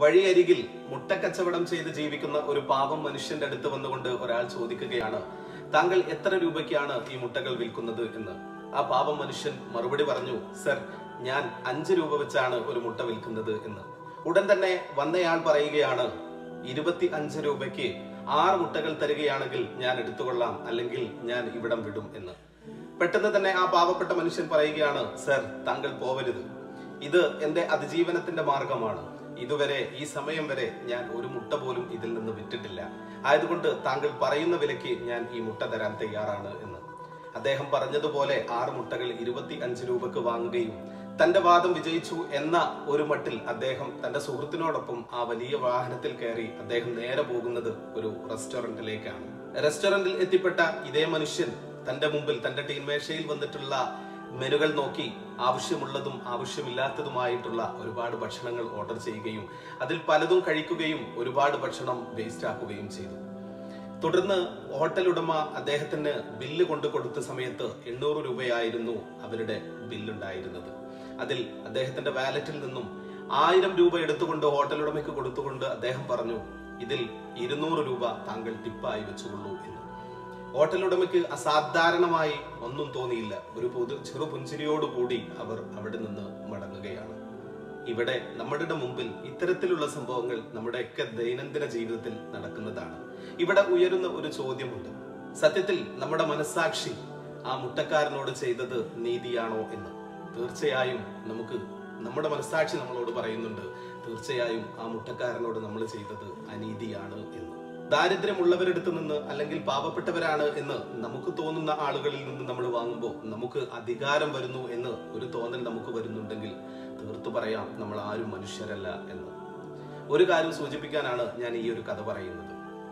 വഴിയരികിൽ മുട്ടക്കച്ചവടം ചെയ്ത് ജീവിക്കുന്ന ഒരു പാവം മനുഷ്യന്റെ അടുത്ത് വന്നുകൊണ്ട് ഒരാൾ ചോദിക്കുകയാണ് താങ്കൾ എത്ര രൂപയ്ക്കാണ് ഈ മുട്ടകൾ വിൽക്കുന്നത് എന്ന് ആ പാവം മനുഷ്യൻ മറുപടി പറഞ്ഞു സർ ഞാൻ അഞ്ച് രൂപ വെച്ചാണ് ഒരു മുട്ട വിൽക്കുന്നത് എന്ന് ഉടൻ തന്നെ വന്നയാൾ പറയുകയാണ് ഇരുപത്തി അഞ്ച് രൂപയ്ക്ക് ആറ് മുട്ടകൾ തരികയാണെങ്കിൽ ഞാൻ എടുത്തുകൊള്ളാം അല്ലെങ്കിൽ ഞാൻ ഇവിടം വിടും എന്ന് പെട്ടെന്ന് തന്നെ ആ പാവപ്പെട്ട മനുഷ്യൻ പറയുകയാണ് സർ താങ്കൾ പോവരുത് ഇത് എന്റെ അതിജീവനത്തിന്റെ മാർഗമാണ് ഇതുവരെ ഈ സമയം വരെ ഞാൻ ഒരു മുട്ട പോലും ഇതിൽ നിന്ന് വിറ്റിട്ടില്ല ആയതുകൊണ്ട് താങ്കൾ പറയുന്ന വിലയ്ക്ക് ഞാൻ ഈ മുട്ട തരാൻ തയ്യാറാണ് എന്ന് അദ്ദേഹം പറഞ്ഞതുപോലെ ആറ് മുട്ടകൾ ഇരുപത്തി അഞ്ച് രൂപക്ക് വാങ്ങുകയും തന്റെ വാദം വിജയിച്ചു എന്ന ഒരു മട്ടിൽ അദ്ദേഹം തന്റെ സുഹൃത്തിനോടൊപ്പം ആ വലിയ വാഹനത്തിൽ കയറി അദ്ദേഹം നേരെ പോകുന്നത് ഒരു റെസ്റ്റോറന്റിലേക്കാണ് റെസ്റ്റോറന്റിൽ എത്തിപ്പെട്ട ഇതേ മനുഷ്യൻ തന്റെ മുമ്പിൽ തന്റെ ടീൻമേശയിൽ വന്നിട്ടുള്ള മെനുകൾ നോക്കി ആവശ്യമുള്ളതും ആവശ്യമില്ലാത്തതുമായിട്ടുള്ള ഒരുപാട് ഭക്ഷണങ്ങൾ ഓർഡർ ചെയ്യുകയും അതിൽ പലതും കഴിക്കുകയും ഒരുപാട് ഭക്ഷണം വേസ്റ്റ് ആക്കുകയും ചെയ്തു തുടർന്ന് ഹോട്ടൽ ഉടമ അദ്ദേഹത്തിന് ബില്ല് കൊണ്ടു കൊടുത്ത സമയത്ത് എണ്ണൂറ് രൂപയായിരുന്നു അവരുടെ ബില്ലുണ്ടായിരുന്നത് അതിൽ അദ്ദേഹത്തിന്റെ വാലറ്റിൽ നിന്നും ആയിരം രൂപ എടുത്തുകൊണ്ട് ഹോട്ടൽ ഉടമയ്ക്ക് കൊടുത്തുകൊണ്ട് അദ്ദേഹം പറഞ്ഞു ഇതിൽ ഇരുന്നൂറ് രൂപ താങ്കൾ ടിപ്പായി വെച്ചുകൊള്ളൂ എന്ന് ഹോട്ടൽ ഉടമയ്ക്ക് അസാധാരണമായി ഒന്നും തോന്നിയില്ല ഒരു പൊതു ചെറു പുഞ്ചിരിയോട് കൂടി അവർ അവിടെ നിന്ന് മടങ്ങുകയാണ് ഇവിടെ നമ്മുടെ മുമ്പിൽ ഇത്തരത്തിലുള്ള സംഭവങ്ങൾ നമ്മുടെയൊക്കെ ദൈനംദിന ജീവിതത്തിൽ നടക്കുന്നതാണ് ഇവിടെ ഉയരുന്ന ഒരു ചോദ്യമുണ്ട് സത്യത്തിൽ നമ്മുടെ മനസ്സാക്ഷി ആ മുട്ടക്കാരനോട് ചെയ്തത് നീതിയാണോ എന്ന് തീർച്ചയായും നമുക്ക് നമ്മുടെ മനസ്സാക്ഷി നമ്മളോട് പറയുന്നുണ്ട് തീർച്ചയായും ആ മുട്ടക്കാരനോട് നമ്മൾ ചെയ്തത് അനീതിയാണ് എന്ന് ദാരിദ്ര്യമുള്ളവരെടുത്ത് നിന്ന് അല്ലെങ്കിൽ പാവപ്പെട്ടവരാണ് എന്ന് നമുക്ക് തോന്നുന്ന ആളുകളിൽ നിന്ന് നമ്മൾ വാങ്ങുമ്പോൾ നമുക്ക് അധികാരം വരുന്നു എന്ന് ഒരു തോന്നൽ നമുക്ക് വരുന്നുണ്ടെങ്കിൽ തീർത്തു പറയാം നമ്മൾ ആരും മനുഷ്യരല്ല എന്ന് ഒരു കാര്യം സൂചിപ്പിക്കാനാണ് ഞാൻ ഈ ഒരു കഥ പറയുന്നത്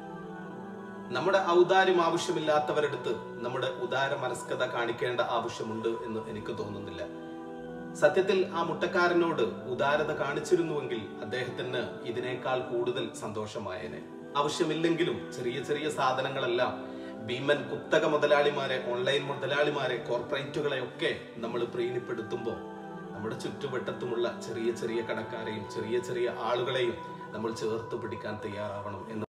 നമ്മുടെ ഔദാര്യം ആവശ്യമില്ലാത്തവരെടുത്ത് നമ്മുടെ ഉദാര മനസ്കത കാണിക്കേണ്ട ആവശ്യമുണ്ട് എന്ന് എനിക്ക് തോന്നുന്നില്ല സത്യത്തിൽ ആ മുട്ടക്കാരനോട് ഉദാരത കാണിച്ചിരുന്നുവെങ്കിൽ അദ്ദേഹത്തിന് ഇതിനേക്കാൾ കൂടുതൽ സന്തോഷമായേനെ ആവശ്യമില്ലെങ്കിലും ചെറിയ ചെറിയ സാധനങ്ങളെല്ലാം ഭീമൻ കുത്തക മുതലാളിമാരെ ഓൺലൈൻ മുതലാളിമാരെ കോർപ്പറേറ്റുകളെ ഒക്കെ നമ്മൾ പ്രീണിപ്പെടുത്തുമ്പോൾ നമ്മുടെ ചുറ്റുവട്ടത്തുമുള്ള ചെറിയ ചെറിയ കടക്കാരെയും ചെറിയ ചെറിയ ആളുകളെയും നമ്മൾ ചേർത്ത് പിടിക്കാൻ തയ്യാറാവണം എന്ന്